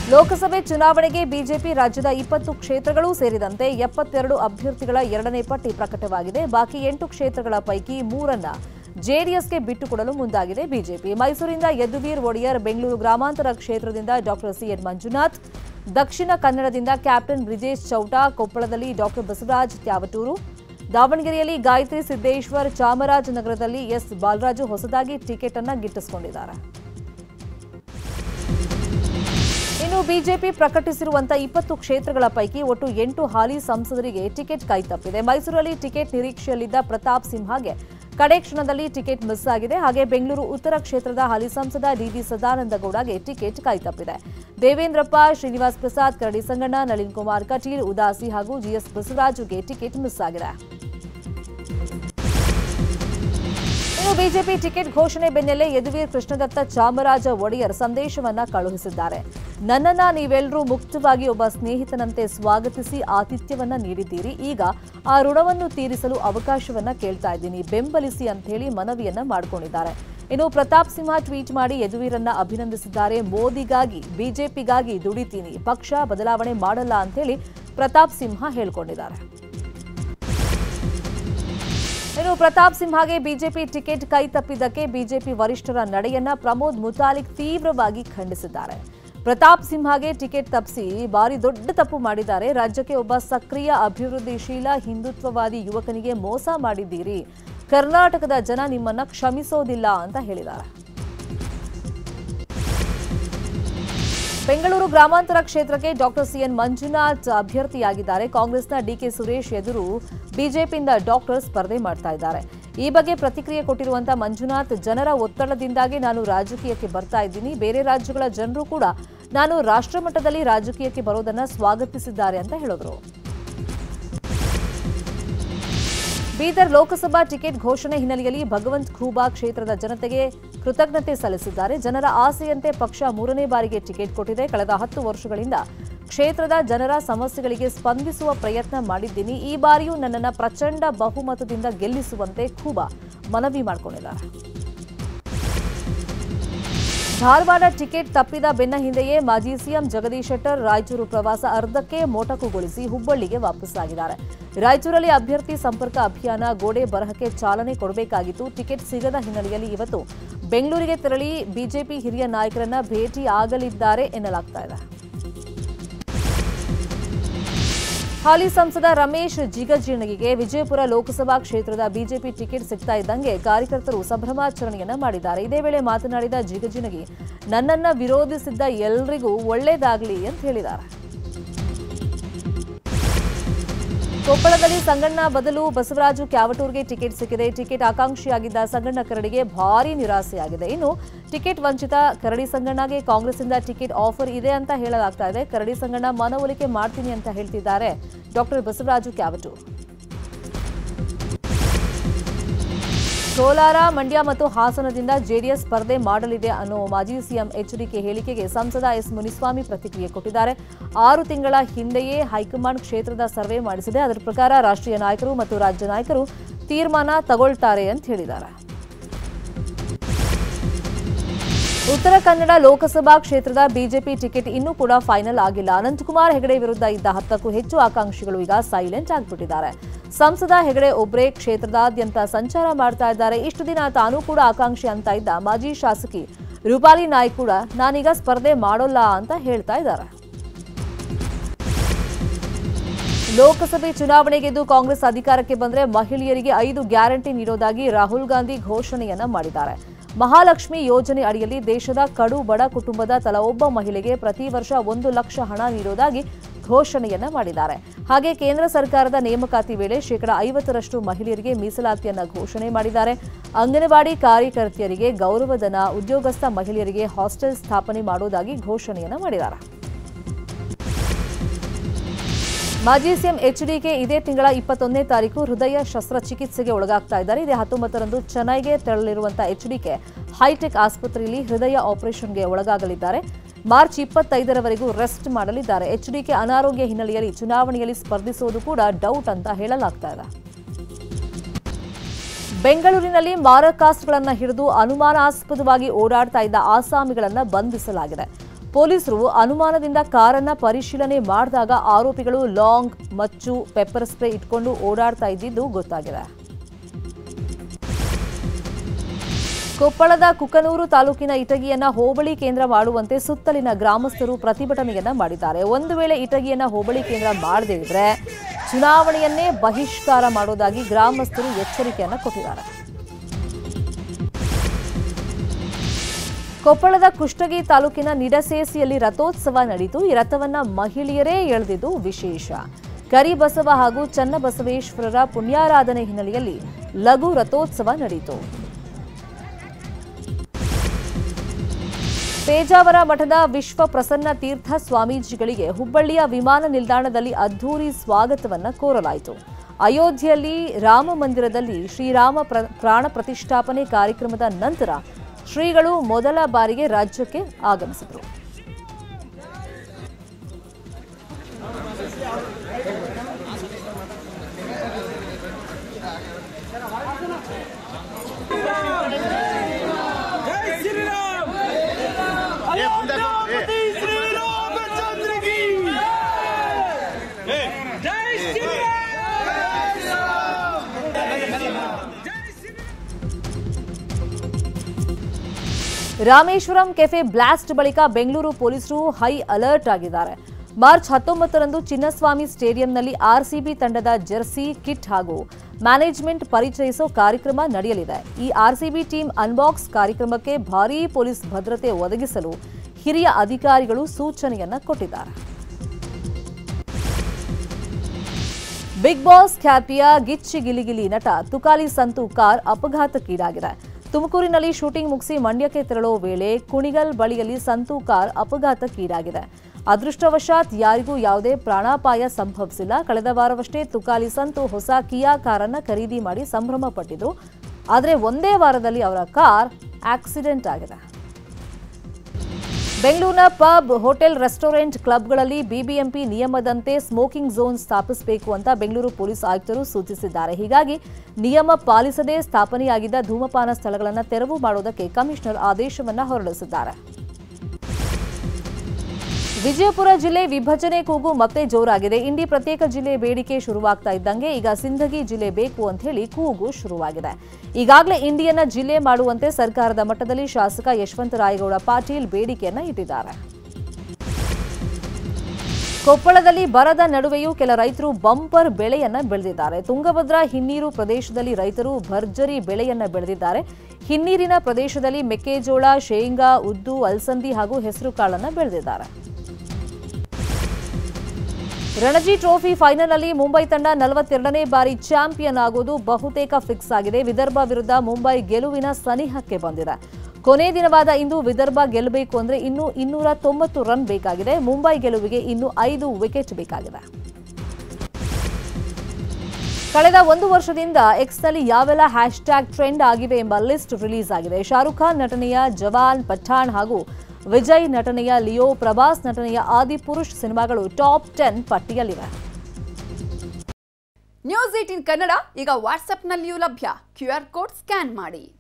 ಲೋಕಸಭೆ ಚುನಾವಣೆಗೆ ಬಿಜೆಪಿ ರಾಜ್ಯದ ಇಪ್ಪತ್ತು ಕ್ಷೇತ್ರಗಳೂ ಸೇರಿದಂತೆ ಎಪ್ಪತ್ತೆರಡು ಅಭ್ಯರ್ಥಿಗಳ ಎರಡನೇ ಪಟ್ಟಿ ಪ್ರಕಟವಾಗಿದೆ ಬಾಕಿ ಎಂಟು ಕ್ಷೇತ್ರಗಳ ಪೈಕಿ ಮೂರನ್ನ ಜೆಡಿಎಸ್ಗೆ ಬಿಟ್ಟುಕೊಡಲು ಮುಂದಾಗಿದೆ ಬಿಜೆಪಿ ಮೈಸೂರಿಂದ ಯದುವೀರ್ ಒಡೆಯರ್ ಬೆಂಗಳೂರು ಗ್ರಾಮಾಂತರ ಕ್ಷೇತ್ರದಿಂದ ಡಾಕ್ಟರ್ ಸಿಎನ್ ಮಂಜುನಾಥ್ ದಕ್ಷಿಣ ಕನ್ನಡದಿಂದ ಕ್ಯಾಪ್ಟನ್ ಬ್ರಿಜೇಶ್ ಚೌಟಾ ಕೊಪ್ಪಳದಲ್ಲಿ ಡಾಕ್ಟರ್ ಬಸವರಾಜ್ ತ್ಯಾವಟೂರು ದಾವಣಗೆರೆಯಲ್ಲಿ ಗಾಯತ್ರಿ ಸಿದ್ದೇಶ್ವರ್ ಚಾಮರಾಜನಗರದಲ್ಲಿ ಎಸ್ ಬಾಲರಾಜು ಹೊಸದಾಗಿ ಟಿಕೆಟ್ ಅನ್ನ ಗಿಟ್ಟಿಸಿಕೊಂಡಿದ್ದಾರೆ ಇನ್ನು ಬಿಜೆಪಿ ಪ್ರಕಟಿಸಿರುವಂತಹ ಇಪ್ಪತ್ತು ಕ್ಷೇತ್ರಗಳ ಪೈಕಿ ಒಟ್ಟು ಎಂಟು ಹಾಲಿ ಸಂಸದರಿಗೆ ಟಿಕೆಟ್ ಕೈತಪ್ಪಿದೆ ಮೈಸೂರಲ್ಲಿ ಟಿಕೆಟ್ ನಿರೀಕ್ಷೆಯಲ್ಲಿದ್ದ ಪ್ರತಾಪ್ ಸಿಂಹಗೆ ಕಡೆ ಕ್ಷಣದಲ್ಲಿ ಟಿಕೆಟ್ ಮಿಸ್ ಆಗಿದೆ ಹಾಗೆ ಬೆಂಗಳೂರು ಉತ್ತರ ಕ್ಷೇತ್ರದ ಹಾಲಿ ಸಂಸದ ಡಿವಿ ಸದಾನಂದಗೌಡಗೆ ಟಿಕೆಟ್ ಕೈತಪ್ಪಿದೆ ದೇವೇಂದ್ರಪ್ಪ ಶ್ರೀನಿವಾಸ್ ಪ್ರಸಾದ್ ಕರಡಿ ಸಂಗಣ್ಣ ನಳಿನ್ ಕುಮಾರ್ ಕಟೀಲ್ ಉದಾಸಿ ಹಾಗೂ ಜಿಎಸ್ ಬಸವರಾಜುಗೆ ಟಿಕೆಟ್ ಮಿಸ್ ಆಗಿದೆ ಇನ್ನು ಬಿಜೆಪಿ ಟಿಕೆಟ್ ಘೋಷಣೆ ಬೆನ್ನಲ್ಲೇ ಯದುವೀರ್ ಕೃಷ್ಣದತ್ತ ಚಾಮರಾಜ ಒಡೆಯರ್ ಸಂದೇಶವನ್ನ ಕಳುಹಿಸಿದ್ದಾರೆ ನನ್ನನ್ನ ನೀವೆಲ್ಲರೂ ಮುಕ್ತವಾಗಿ ಒಬ್ಬ ಸ್ನೇಹಿತನಂತೆ ಸ್ವಾಗತಿಸಿ ಆತಿಥ್ಯವನ್ನ ನೀಡಿದ್ದೀರಿ ಈಗ ಆ ಋಣವನ್ನು ತೀರಿಸಲು ಅವಕಾಶವನ್ನ ಕೇಳ್ತಾ ಇದ್ದೀನಿ ಬೆಂಬಲಿಸಿ ಅಂತ ಹೇಳಿ ಮನವಿಯನ್ನ ಮಾಡಿಕೊಂಡಿದ್ದಾರೆ ಇನ್ನು ಪ್ರತಾಪ್ ಸಿಂಹ ಟ್ವೀಟ್ ಮಾಡಿ ಯದುವೀರನ್ನ ಅಭಿನಂದಿಸಿದ್ದಾರೆ ಮೋದಿಗಾಗಿ ಬಿಜೆಪಿಗಾಗಿ ದುಡಿತೀನಿ ಪಕ್ಷ ಬದಲಾವಣೆ ಮಾಡಲ್ಲ ಅಂತ ಹೇಳಿ ಪ್ರತಾಪ್ ಸಿಂಹ ಹೇಳ್ಕೊಂಡಿದ್ದಾರೆ ಇನ್ನು ಪ್ರತಾಪ್ ಸಿಂಹಗೆ ಬಿಜೆಪಿ ಟಿಕೆಟ್ ಕೈ ತಪ್ಪಿದ್ದಕ್ಕೆ ಬಿಜೆಪಿ ವರಿಷ್ಠರ ನಡೆಯನ್ನ ಪ್ರಮೋದ್ ಮುತಾಲಿಕ್ ತೀವ್ರವಾಗಿ ಖಂಡಿಸಿದ್ದಾರೆ ಪ್ರತಾಪ್ ಸಿಂಹಗೆ ಟಿಕೆಟ್ ತಪ್ಪಿಸಿ ಭಾರಿ ದೊಡ್ಡ ತಪ್ಪು ಮಾಡಿದ್ದಾರೆ ರಾಜ್ಯಕ್ಕೆ ಒಬ್ಬ ಸಕ್ರಿಯ ಅಭಿವೃದ್ಧಿಶೀಲ ಹಿಂದುತ್ವವಾದಿ ಯುವಕನಿಗೆ ಮೋಸ ಮಾಡಿದ್ದೀರಿ ಕರ್ನಾಟಕದ ಜನ ನಿಮ್ಮನ್ನ ಕ್ಷಮಿಸೋದಿಲ್ಲ ಅಂತ ಹೇಳಿದ್ದಾರೆ ಬೆಂಗಳೂರು ಗ್ರಾಮಾಂತರ ಕ್ಷೇತ್ರಕ್ಕೆ ಡಾಕ್ಟರ್ ಸಿಎನ್ ಮಂಜುನಾಥ್ ಅಭ್ಯರ್ಥಿಯಾಗಿದ್ದಾರೆ ಕಾಂಗ್ರೆಸ್ನ ಡಿಕೆ ಸುರೇಶ್ ಎದುರು ಬಿಜೆಪಿಯಿಂದ ಡಾಕ್ಟರ್ ಸ್ಪರ್ಧೆ ಮಾಡ್ತಾ ಇದ್ದಾರೆ ಈ ಬಗ್ಗೆ ಪ್ರತಿಕ್ರಿಯೆ ಕೊಟ್ಟಿರುವಂತಹ ಮಂಜುನಾಥ್ ಜನರ ಒತ್ತಡದಿಂದಾಗಿ ನಾನು ರಾಜಕೀಯಕ್ಕೆ ಬರ್ತಾ ಇದ್ದೀನಿ ಬೇರೆ ರಾಜ್ಯಗಳ ಜನರು ಕೂಡ ನಾನು ರಾಷ್ಟ್ರಮಟ್ಟದಲ್ಲಿ ರಾಜಕೀಯಕ್ಕೆ ಬರೋದನ್ನ ಸ್ವಾಗತಿಸಿದ್ದಾರೆ ಅಂತ ಹೇಳಿದ್ರು ಬೀದರ್ ಲೋಕಸಭಾ ಟಿಕೆಟ್ ಘೋಷಣೆ ಹಿನ್ನೆಲೆಯಲ್ಲಿ ಭಗವಂತ್ ಖೂಬಾ ಕ್ಷೇತ್ರದ ಜನತೆಗೆ ಕೃತಜ್ಞತೆ ಸಲ್ಲಿಸಿದ್ದಾರೆ ಜನರ ಆಸೆಯಂತೆ ಪಕ್ಷ ಮೂರನೇ ಬಾರಿಗೆ ಟಿಕೆಟ್ ಕೊಟ್ಟಿದೆ ಕಳೆದ ಹತ್ತು ವರ್ಷಗಳಿಂದ ಕ್ಷೇತ್ರದ ಜನರ ಸಮಸ್ಯೆಗಳಿಗೆ ಸ್ಪಂದಿಸುವ ಪ್ರಯತ್ನ ಮಾಡಿದ್ದೀನಿ ಈ ಬಾರಿಯೂ ನನ್ನನ್ನು ಪ್ರಚಂಡ ಬಹುಮತದಿಂದ ಗೆಲ್ಲಿಸುವಂತೆ ಖೂಬಾ ಮನವಿ ಮಾಡಿಕೊಂಡಿದ್ದಾರೆ ಧಾರವಾಡ ಟಿಕೆಟ್ ತಪ್ಪಿದ ಬೆನ್ನ ಹಿಂದೆಯೇ ಮಾಜಿ ಸಿಎಂ ಜಗದೀಶ್ ಶೆಟ್ಟರ್ ರಾಯಚೂರು ಪ್ರವಾಸ ಅರ್ಧಕ್ಕೆ ಮೊಟಕುಗೊಳಿಸಿ ಹುಬ್ಬಳ್ಳಿಗೆ ವಾಪಸ್ಸಾಗಿದ್ದಾರೆ ರಾಯಚೂರಲ್ಲಿ ಅಭ್ಯರ್ಥಿ ಸಂಪರ್ಕ ಅಭಿಯಾನ ಗೋಡೆ ಬರಹಕ್ಕೆ ಚಾಲನೆ ಕೊಡಬೇಕಾಗಿತ್ತು ಟಿಕೆಟ್ ಸಿಗದ ಹಿನ್ನೆಲೆಯಲ್ಲಿ ಇವತ್ತು ಬೆಂಗಳೂರಿಗೆ ತೆರಳಿ ಬಿಜೆಪಿ ಹಿರಿಯ ನಾಯಕರನ್ನ ಭೇಟಿ ಆಗಲಿದ್ದಾರೆ ಎನ್ನಲಾಗ್ತಾ ಇದೆ ಹಾಲಿ ಸಂಸದ ರಮೇಶ್ ಜಿಗಜಿಣಗಿಗೆ ವಿಜಯಪುರ ಲೋಕಸಭಾ ಕ್ಷೇತ್ರದ ಬಿಜೆಪಿ ಟಿಕೆಟ್ ಸಿಗ್ತಾ ಇದ್ದಂಗೆ ಕಾರ್ಯಕರ್ತರು ಸಂಭ್ರಮಾಚರಣೆಯನ್ನ ಮಾಡಿದ್ದಾರೆ ಇದೇ ವೇಳೆ ಮಾತನಾಡಿದ ಜಿಗಜಿಣಗಿ ನನ್ನನ್ನ ವಿರೋಧಿಸಿದ್ದ ಎಲ್ರಿಗೂ ಒಳ್ಳೇದಾಗ್ಲಿ ಅಂತ ಹೇಳಿದ್ದಾರೆ ಕೊಪ್ಪಳದಲ್ಲಿ ಸಂಗಣ್ಣ ಬದಲು ಬಸವರಾಜು ಕ್ಯಾವಟೂರ್ಗೆ ಟಿಕೆಟ್ ಸಿಕ್ಕಿದೆ ಟಿಕೆಟ್ ಆಕಾಂಕ್ಷಿಯಾಗಿದ್ದ ಸಂಗಣ್ಣ ಕರಡಿಗೆ ಭಾರೀ ನಿರಾಸೆಯಾಗಿದೆ ಇನ್ನು ಟಿಕೆಟ್ ವಂಚಿತ ಕರಡಿ ಸಂಗಣ್ಣಗೆ ಕಾಂಗ್ರೆಸ್ನಿಂದ ಟಿಕೆಟ್ ಆಫರ್ ಇದೆ ಅಂತ ಹೇಳಲಾಗ್ತಾ ಇದೆ ಕರಡಿ ಸಂಗಣ್ಣ ಮನವೊಲಿಕೆ ಮಾಡ್ತೀನಿ ಅಂತ ಹೇಳ್ತಿದ್ದಾರೆ ಡಾಕ್ಟರ್ ಬಸವರಾಜು ಕ್ಯಾವಟೂರ್ ಕೋಲಾರ ಮಂಡ್ಯ ಮತ್ತು ಹಾಸನದಿಂದ ಜೆಡಿಎಸ್ ಸ್ಪರ್ಧೆ ಮಾಡಲಿದೆ ಅನ್ನೋ ಮಾಜಿ ಸಿಎಂ ಎಚ್ಡಿಕೆ ಹೇಳಿಕೆಗೆ ಸಂಸದ ಎಸ್ ಮುನಿಸ್ವಾಮಿ ಪ್ರತಿಕ್ರಿಯೆ ಕೊಟ್ಟಿದ್ದಾರೆ ಆರು ತಿಂಗಳ ಹಿಂದೆಯೇ ಹೈಕಮಾಂಡ್ ಕ್ಷೇತ್ರದ ಸರ್ವೆ ಮಾಡಿಸಿದೆ ಅದರ ಪ್ರಕಾರ ರಾಷ್ಟ್ರೀಯ ನಾಯಕರು ಮತ್ತು ರಾಜ್ಯ ನಾಯಕರು ತೀರ್ಮಾನ ತಗೊಳ್ತಾರೆ ಅಂತ ಹೇಳಿದ್ದಾರೆ ಉತ್ತರ ಕನ್ನಡ ಲೋಕಸಭಾ ಕ್ಷೇತ್ರದ ಬಿಜೆಪಿ ಟಿಕೆಟ್ ಇನ್ನೂ ಕೂಡ ಫೈನಲ್ ಆಗಿಲ್ಲ ಅನಂತಕುಮಾರ್ ಹೆಗಡೆ ವಿರುದ್ಧ ಇದ್ದ ಹತ್ತಕ್ಕೂ ಹೆಚ್ಚು ಆಕಾಂಕ್ಷಿಗಳು ಈಗ ಸೈಲೆಂಟ್ ಆಗಿಬಿಟ್ಟಿದ್ದಾರೆ ಸಂಸದ ಹೆಗಡೆ ಒಬ್ರೇ ಕ್ಷೇತ್ರದಾದ್ಯಂತ ಸಂಚಾರ ಮಾಡ್ತಾ ಇದ್ದಾರೆ ಇಷ್ಟು ದಿನ ತಾನೂ ಕೂಡ ಆಕಾಂಕ್ಷಿ ಅಂತ ಇದ್ದ ಮಾಜಿ ಶಾಸಕಿ ರೂಪಾಲಿ ನಾಯ್ಕ್ ಕೂಡ ನಾನೀಗ ಸ್ಪರ್ಧೆ ಮಾಡೋಲ್ಲ ಅಂತ ಹೇಳ್ತಾ ಇದ್ದಾರೆ ಲೋಕಸಭೆ ಚುನಾವಣೆ ಗೆದ್ದು ಕಾಂಗ್ರೆಸ್ ಅಧಿಕಾರಕ್ಕೆ ಬಂದ್ರೆ ಮಹಿಳೆಯರಿಗೆ ಐದು ಗ್ಯಾರಂಟಿ ನೀಡೋದಾಗಿ ರಾಹುಲ್ ಗಾಂಧಿ ಘೋಷಣೆಯನ್ನ ಮಾಡಿದ್ದಾರೆ ಮಹಾಲಕ್ಷ್ಮಿ ಯೋಜನೆ ಅಡಿಯಲ್ಲಿ ದೇಶದ ಕಡು ಬಡ ಕುಟುಂಬದ ತಲಾ ಒಬ್ಬ ಮಹಿಳೆಗೆ ಪ್ರತಿ ವರ್ಷ ಒಂದು ಲಕ್ಷ ಹಣ ನೀಡೋದಾಗಿ ಘೋಷಣೆಯನ್ನ ಮಾಡಿದ್ದಾರೆ ಹಾಗೆ ಕೇಂದ್ರ ಸರ್ಕಾರದ ನೇಮಕಾತಿ ವೇಳೆ ಶೇಕಡಾ ಐವತ್ತರಷ್ಟು ಮಹಿಳೆಯರಿಗೆ ಮೀಸಲಾತಿಯನ್ನ ಘೋಷಣೆ ಮಾಡಿದ್ದಾರೆ ಅಂಗನವಾಡಿ ಕಾರ್ಯಕರ್ತೆಯರಿಗೆ ಗೌರವಧನ ಉದ್ಯೋಗಸ್ಥ ಮಹಿಳೆಯರಿಗೆ ಹಾಸ್ಟೆಲ್ ಸ್ಥಾಪನೆ ಮಾಡೋದಾಗಿ ಘೋಷಣೆಯನ್ನ ಮಾಡಿದ್ದಾರೆ ಮಾಜಿ ಸಿಎಂ ಎಚ್ಡಿಕೆ ಇದೇ ತಿಂಗಳ ಇಪ್ಪತ್ತೊಂದನೇ ತಾರೀಕು ಹೃದಯ ಶಸ್ತ್ರಚಿಕಿತ್ಸೆಗೆ ಒಳಗಾಗ್ತಾ ಇದ್ದಾರೆ ಇದೇ ಹತ್ತೊಂಬತ್ತರಂದು ಚೆನ್ನೈಗೆ ತೆರಳಿರುವಂತಹ ಎಚ್ಡಿಕೆ ಹೈಟೆಕ್ ಆಸ್ಪತ್ರೆಯಲ್ಲಿ ಹೃದಯ ಆಪರೇಷನ್ಗೆ ಒಳಗಾಗಲಿದ್ದಾರೆ ಮಾರ್ಚ್ ಇಪ್ಪತ್ತೈದರವರೆಗೂ ರೆಸ್ಟ್ ಮಾಡಲಿದ್ದಾರೆ ಎಚ್ಡಿಕೆ ಅನಾರೋಗ್ಯ ಹಿನ್ನೆಲೆಯಲ್ಲಿ ಚುನಾವಣೆಯಲ್ಲಿ ಸ್ಪರ್ಧಿಸುವುದು ಕೂಡ ಡೌಟ್ ಅಂತ ಹೇಳಲಾಗ್ತಾ ಇದೆ ಬೆಂಗಳೂರಿನಲ್ಲಿ ಮಾರಕಾಸ್ಟ್ಗಳನ್ನು ಹಿಡಿದು ಅನುಮಾನಾಸ್ಪದವಾಗಿ ಓಡಾಡ್ತಾ ಇದ್ದ ಆಸಾಮಿಗಳನ್ನು ಬಂಧಿಸಲಾಗಿದೆ ಪೊಲೀಸರು ಅನುಮಾನದಿಂದ ಕಾರನ್ನ ಪರಿಶೀಲನೆ ಮಾಡಿದಾಗ ಆರೋಪಿಗಳು ಲಾಂಗ್ ಮಚ್ಚು ಪೆಪ್ಪರ್ ಸ್ಪ್ರೇ ಇಟ್ಕೊಂಡು ಓಡಾಡ್ತಾ ಇದ್ದಿದ್ದು ಗೊತ್ತಾಗಿದೆ ಕೊಪ್ಪಳದ ಕುಕನೂರು ತಾಲೂಕಿನ ಇಟಗಿಯನ್ನ ಹೋಬಳಿ ಕೇಂದ್ರ ಮಾಡುವಂತೆ ಸುತ್ತಲಿನ ಗ್ರಾಮಸ್ಥರು ಪ್ರತಿಭಟನೆಯನ್ನ ಮಾಡಿದ್ದಾರೆ ಒಂದು ವೇಳೆ ಇಟಗಿಯನ್ನ ಹೋಬಳಿ ಕೇಂದ್ರ ಮಾಡದೇ ಇದ್ರೆ ಚುನಾವಣೆಯನ್ನೇ ಬಹಿಷ್ಕಾರ ಮಾಡೋದಾಗಿ ಗ್ರಾಮಸ್ಥರು ಎಚ್ಚರಿಕೆಯನ್ನ ಕೊಟ್ಟಿದ್ದಾರೆ ಕೊಪ್ಪಳದ ಕುಷ್ಟಗಿ ತಾಲೂಕಿನ ನಿಡಸೇಸಿಯಲ್ಲಿ ರಥೋತ್ಸವ ನಡೆಯಿತು ಈ ರಥವನ್ನ ಮಹಿಳೆಯರೇ ಎಳೆದಿದ್ದು ವಿಶೇಷ ಕರಿಬಸವ ಹಾಗೂ ಚನ್ನಬಸವೇಶ್ವರರ ಪುಣ್ಯಾರಾಧನೆ ಹಿನ್ನೆಲೆಯಲ್ಲಿ ಲಘು ರಥೋತ್ಸವ ನಡೆಯಿತು ಪೇಜಾವರ ಮಠದ ವಿಶ್ವ ಪ್ರಸನ್ನ ತೀರ್ಥ ಸ್ವಾಮೀಜಿಗಳಿಗೆ ಹುಬ್ಬಳ್ಳಿಯ ವಿಮಾನ ನಿಲ್ದಾಣದಲ್ಲಿ ಅದ್ಧೂರಿ ಸ್ವಾಗತವನ್ನ ಕೋರಲಾಯಿತು ಅಯೋಧ್ಯೆಯಲ್ಲಿ ರಾಮ ಮಂದಿರದಲ್ಲಿ ಶ್ರೀರಾಮ ಪ್ರ- ಪ್ರಾಣ ಪ್ರತಿಷ್ಠಾಪನೆ ಕಾರ್ಯಕ್ರಮದ ನಂತರ ಶ್ರೀಗಳು ಮೊದಲ ಬಾರಿಗೆ ರಾಜ್ಯಕ್ಕೆ ಆಗಮಿಸಿದರು जय श्री राम अयोध्यापति श्री रामचंद्र की जय श्री ರಾಮೇಶ್ವರಂ ಕೆಫೆ ಬ್ಲಾಸ್ಟ್ ಬಳಿಕ ಬೆಂಗಳೂರು ಪೊಲೀಸರು ಹೈ ಅಲರ್ಟ್ ಆಗಿದ್ದಾರೆ ಮಾರ್ಚ್ ಹತ್ತೊಂಬತ್ತರಂದು ಚಿನ್ನಸ್ವಾಮಿ ಸ್ಟೇಡಿಯಂನಲ್ಲಿ ಆರ್ಸಿಬಿ ತಂಡದ ಜೆರ್ಸಿ ಕಿಟ್ ಹಾಗೂ ಮ್ಯಾನೇಜ್ಮೆಂಟ್ ಪರಿಚಯಿಸೋ ಕಾರ್ಯಕ್ರಮ ನಡೆಯಲಿದೆ ಈ ಆರ್ಸಿಬಿ ಟೀಮ್ ಅನ್ಬಾಕ್ಸ್ ಕಾರ್ಯಕ್ರಮಕ್ಕೆ ಭಾರೀ ಪೊಲೀಸ್ ಭದ್ರತೆ ಒದಗಿಸಲು ಹಿರಿಯ ಅಧಿಕಾರಿಗಳು ಸೂಚನೆಯನ್ನ ಕೊಟ್ಟಿದ್ದಾರೆ ಬಿಗ್ ಬಾಸ್ ಖ್ಯಾತಿಯ ಗಿಚ್ಚಿ ಗಿಲಿಗಿಲಿ ನಟ ತುಕಾಲಿ ಸಂತು ಕಾರ್ ಅಪಘಾತಕ್ಕೀಡಾಗಿದೆ ತುಮಕೂರಿನಲ್ಲಿ ಶೂಟಿಂಗ್ ಮುಗಿಸಿ ಮಂಡ್ಯಕ್ಕೆ ತೆರಳೋ ವೇಳೆ ಕುಣಿಗಲ್ ಬಳಿಯಲ್ಲಿ ಸಂತು ಕಾರ್ ಅಪಘಾತಕ್ಕೀಡಾಗಿದೆ ಅದೃಷ್ಟವಶಾತ್ ಯಾರಿಗೂ ಯಾವುದೇ ಪ್ರಾಣಾಪಾಯ ಸಂಭವಿಸಿಲ್ಲ ಕಳೆದ ವಾರವಷ್ಟೇ ತುಕಾಲಿ ಸಂತು ಹೊಸ ಕಿಯಾ ಕಾರನ್ನ ಖರೀದಿ ಮಾಡಿ ಸಂಭ್ರಮ ಪಟ್ಟಿದ್ರು ಆದರೆ ಒಂದೇ ವಾರದಲ್ಲಿ ಅವರ ಕಾರ್ ಆಕ್ಸಿಡೆಂಟ್ ಆಗಿದೆ ಬೆಂಗಳೂರಿನ ಪಬ್ ಹೋಟೆಲ್ ರೆಸ್ಟೋರೆಂಟ್ ಕ್ಲಬ್ಗಳಲ್ಲಿ ಬಿಬಿಎಂಪಿ ನಿಯಮದಂತೆ ಸ್ಮೋಕಿಂಗ್ ಝೋನ್ ಸ್ಥಾಪಿಸಬೇಕು ಅಂತ ಬೆಂಗಳೂರು ಪೊಲೀಸ್ ಆಯುಕ್ತರು ಸೂಚಿಸಿದ್ದಾರೆ ಹೀಗಾಗಿ ನಿಯಮ ಪಾಲಿಸದೇ ಸ್ಥಾಪನೆಯಾಗಿದ್ದ ಧೂಮಪಾನ ಸ್ಥಳಗಳನ್ನು ತೆರವು ಮಾಡುವುದಕ್ಕೆ ಕಮಿಷನರ್ ಆದೇಶವನ್ನ ಹೊರಡಿಸಿದ್ದಾರೆ ವಿಜಯಪುರ ಜಿಲ್ಲೆ ವಿಭಜನೆ ಕೂಗು ಮತ್ತೆ ಜೋರಾಗಿದೆ ಇಂಡಿ ಪ್ರತ್ಯೇಕ ಜಿಲ್ಲೆ ಬೇಡಿಕೆ ಶುರುವಾಗ್ತಾ ಇದ್ದಂಗೆ ಈಗ ಸಿಂಧಗಿ ಜಿಲ್ಲೆ ಬೇಕು ಅಂತ ಹೇಳಿ ಕೂಗು ಶುರುವಾಗಿದೆ ಈಗಾಗಲೇ ಇಂಡಿಯನ್ನ ಜಿಲ್ಲೆ ಮಾಡುವಂತೆ ಸರ್ಕಾರದ ಮಟ್ಟದಲ್ಲಿ ಶಾಸಕ ಯಶವಂತರಾಯಗೌಡ ಪಾಟೀಲ್ ಬೇಡಿಕೆಯನ್ನ ಇಟ್ಟಿದ್ದಾರೆ ಕೊಪ್ಪಳದಲ್ಲಿ ಬರದ ನಡುವೆಯೂ ಕೆಲ ರೈತರು ಬಂಪರ್ ಬೆಳೆಯನ್ನ ಬೆಳೆದಿದ್ದಾರೆ ತುಂಗಭದ್ರಾ ಹಿನ್ನೀರು ಪ್ರದೇಶದಲ್ಲಿ ರೈತರು ಭರ್ಜರಿ ಬೆಳೆಯನ್ನ ಬೆಳೆದಿದ್ದಾರೆ ಹಿನ್ನೀರಿನ ಪ್ರದೇಶದಲ್ಲಿ ಮೆಕ್ಕೆಜೋಳ ಶೇಂಗಾ ಉದ್ದು ಅಲಸಂದಿ ಹಾಗೂ ಹೆಸರು ಕಾಳನ್ನ ಬೆಳೆದಿದ್ದಾರೆ ರಣಜಿ ಟ್ರೋಫಿ ಫೈನಲ್ನಲ್ಲಿ ಮುಂಬೈ ತಂಡ ನಲವತ್ತೆರಡನೇ ಬಾರಿ ಚಾಂಪಿಯನ್ ಆಗುವುದು ಬಹುತೇಕ ಫಿಕ್ಸ್ ಆಗಿದೆ ವಿದರ್ಭ ವಿರುದ್ಧ ಮುಂಬೈ ಗೆಲುವಿನ ಸನಿಹಕ್ಕೆ ಬಂದಿದೆ ಕೊನೆ ದಿನವಾದ ಇಂದು ವಿದರ್ಭ ಗೆಲ್ಲಬೇಕು ಅಂದ್ರೆ ಇನ್ನೂ ಇನ್ನೂರ ತೊಂಬತ್ತು ರನ್ ಬೇಕಾಗಿದೆ ಮುಂಬೈ ಗೆಲುವಿಗೆ ಇನ್ನು ಐದು ವಿಕೆಟ್ ಬೇಕಾಗಿದೆ ಕಳೆದ ಒಂದು ವರ್ಷದಿಂದ ಎಕ್ಸ್ನಲ್ಲಿ ಯಾವೆಲ್ಲ ಹ್ಯಾಶ್ಟ್ಯಾಗ್ ಟ್ರೆಂಡ್ ಆಗಿವೆ ಎಂಬ ಲಿಸ್ಟ್ ರಿಲೀಸ್ ಆಗಿದೆ ಶಾರುಖ್ ಖಾನ್ ನಟನೆಯ ಜವಾನ್ ಪಠಾಣ್ ಹಾಗೂ ವಿಜಯ್ ನಟನೆಯ ಲಿಯೋ ಪ್ರಭಾಸ್ ನಟನೆಯ ಆದಿಪುರುಷ್ ಸಿನಿಮಾಗಳು ಟಾಪ್ ಟೆನ್ ಪಟ್ಟಿಯಲ್ಲಿವೆ ನ್ಯೂಸ್ ಏಟಿನ್ ಕನ್ನಡ ಈಗ ವಾಟ್ಸ್ಆಪ್ನಲ್ಲಿಯೂ ಲಭ್ಯ ಕ್ಯೂ ಆರ್ ಕೋಡ್ ಸ್ಕ್ಯಾನ್ ಮಾಡಿ